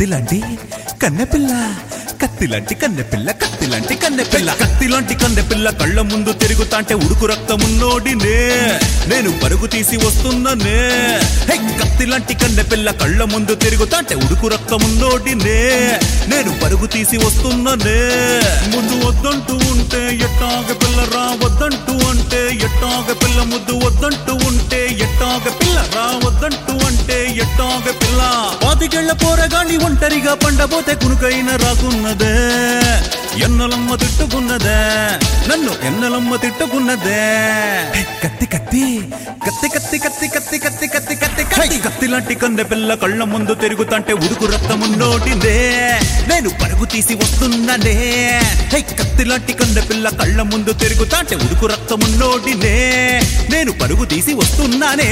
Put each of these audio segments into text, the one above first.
కత్తిలాంటి కన్నెపిల్ల కత్తిలాంటి కన్నెపిల్ల కత్తిలాంటి కన్నెపిల్ల కత్తిలాంటి కన్నెపిల్ల కళ్ళ ముందు తిరుగుతాంటే ఉడుకు రక్తమున్నోడినే నేను పరుగు తీసి వస్తున్ననే హే కత్తిలాంటి కన్నెపిల్ల కళ్ళ ముందు తిరుగుతాంటే ఉడుకు రక్తమున్నోడినే నేను పరుగు తీసి వస్తున్ననే ముందు వద్దంటూ ఉంటే ఎట్టాగ పిల్ల రా వద్దంటూ అంటే ఎట్టాగ పిల్ల ముద్దు వద్దంటూ ఉంటే ఎట్టాగ పిల్ల రా వద్దంటూ అంటే ఎట్టాగ పిల్ల పాతికెళ్ళ పోరగాని ఒంటరిగా పండబోతే కునుకైన రాకున్నదే ఎన్నలమ్మ తిట్టుకున్నదే నన్ను ఎన్నలమ్మ తిట్టుకున్నదే కత్తి కత్తి కత్తి కత్తి కత్తి కత్తి కత్తి కత్తి కత్తి కత్తి కత్తి లాంటి కందె పిల్ల కళ్ళ ముందు తిరుగుతంటే ఉడుకు రక్తమున్నోటిదే నేను పరుగు తీసి వస్తున్నానే హే కత్తి లాంటి కందె పిల్ల కళ్ళ ముందు తిరుగుతాంటే ఉడుకు రక్తమున్నోటినే నేను పరుగు తీసి వస్తున్నానే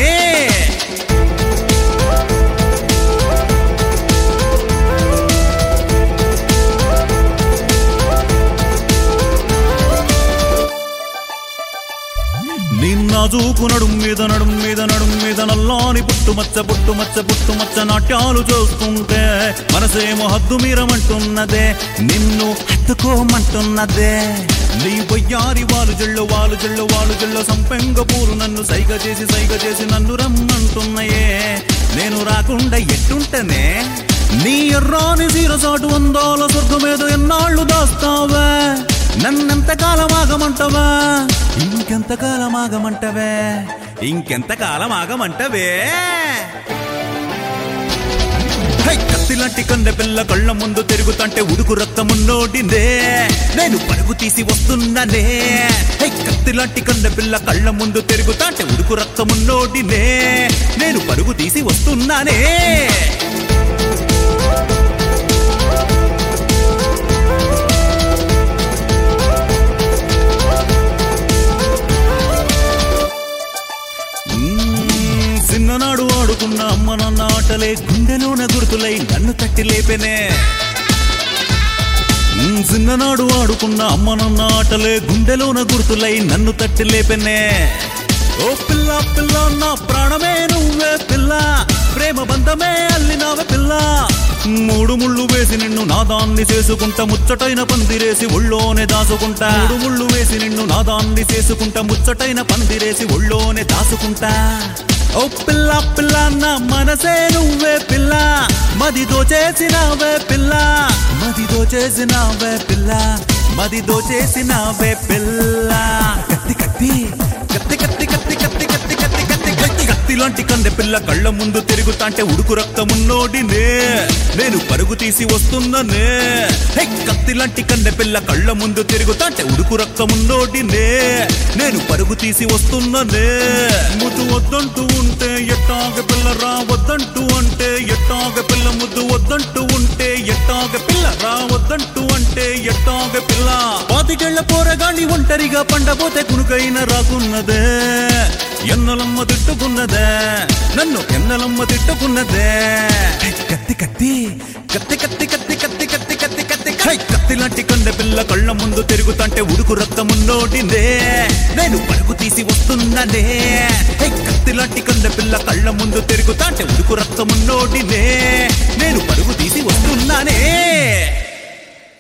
నిన్న చూపు నడుం మీద నడుం మీద నడుం మీద నల్లాని పుట్టు మచ్చ పుట్టు మచ్చ పుట్టు మచ్చ నాట్యాలు చూస్తుంటే మనసేమో హద్దు మీరమంటున్నదే నిన్ను హత్తుకోమంటున్నదే నీ వయ్యారి వాలు జళ్ళు వాలు జళ్ళు వాలు జళ్ళు సంపెంగ పూలు నన్ను సైగ చేసి సైగ చేసి నన్ను రమ్మంటున్నాయే నేను రాకుండా ఎట్టుంటనే నీ ఎర్రాని సీరసాటు అందాల స్వర్గమేదో ఎన్నాళ్ళు దాస్తావే నన్నెంతకాలం ఆగమంటవా ఇంకెంతకాలం ఆగమంటవే ఇంకెంతకాలం ఆగమంటవే హై, కత్తిలాంటి కందె పిల్ల కళ్ళ ముందు తిరుగుతంటే ఉడుకు రక్తమున్నోడిందే నేను పరుగు తీసి వస్తున్నానే హై, కత్తిలాంటి కందె పిల్ల కళ్ళ ముందు తిరుగుతాంటే ఉడుకు రక్తమున్నోడినే నేను పరుగు తీసి వస్తున్నానే మ్మ్, చిన్ననాడు ఆడుకున్న అమ్మ నాన్న ఆటలే గుండెలోన గుర్తులై నన్ను తట్టి లేపెనే మ్మ్, చిన్ననాడు ఆడుకున్న అమ్మ నాన్న ఆటలే గుండెలోన గుర్తులై నన్ను తట్టి లేపెనే ఓ పిల్ల పిల్ల నా ప్రాణమే నువ్వే పిల్ల ప్రేమ బంధమే అల్లినావే పిల్ల మూడు ముళ్ళు వేసి నిన్ను నాదాన్ని చేసుకుంటా ముచ్చటైన పందిరేసి ఒళ్ళోనే దాసుకుంటా మూడు ముళ్ళు వేసి నిన్ను నాదాన్ని చేసుకుంటా ముచ్చటైన పందిరేసి ఒళ్ళోనే దాసుకుంటా ఓ పిల్ల పిల్ల నా మనసే నువ్వే పిల్ల మది దోచేసినావే పిల్ల మది దోచేసినావే పిల్ల మది దోచేసినావే పిల్ల కత్తి కత్తి కత్తి కత్తి కత్తి కత్తి కత్తి కత్తి కత్తి కత్తి కత్తి లాంటి కందె పిల్ల కళ్ళ ముందు తిరుగుతాంటే ఉడుకు రక్తమున్నోడినే నేను పరుగు తీసి వస్తున్ననే హే కత్తి లాంటి కందె పిల్ల కళ్ళ ముందు తిరుగుతాంటే ఉడుకు రక్తమున్నోడినే నేను పరుగు తీసి వస్తున్ననే ముద్దు వద్దంటూ ఉంటే ఎట్టాగ పిల్ల రా వద్దంటూ అంటే ఎట్టాగ పిల్ల ముద్దు వద్దంటూ ఉంటే ఎట్టాగ పిల్ల రా వద్దంటూ అంటే ఎట్టాగ పిల్ల పాతికెళ్ళ పోరగాని ఒంటరిగా పండబోతే కునుకైన రాకున్నదే ఎన్నలమ్మ తిట్టుకున్నదే నన్ను ఎన్నలమ్మ తిట్టుకున్నదే కత్తి కత్తి కత్తి కత్తి కత్తి కత్తి కత్తి కత్తి కత్తి హై, కత్తి లాంటి కండె పిల్ల కళ్ళ ముందు తిరుగుతంటే ఉడుకు రక్తమున్నోటినే నేను పరుగు తీసి వస్తున్నానే హై, కత్తి లాంటి కండె పిల్ల కళ్ళ ముందు తిరుగుతాంటే ఉడుకు రక్తమున్నోటినే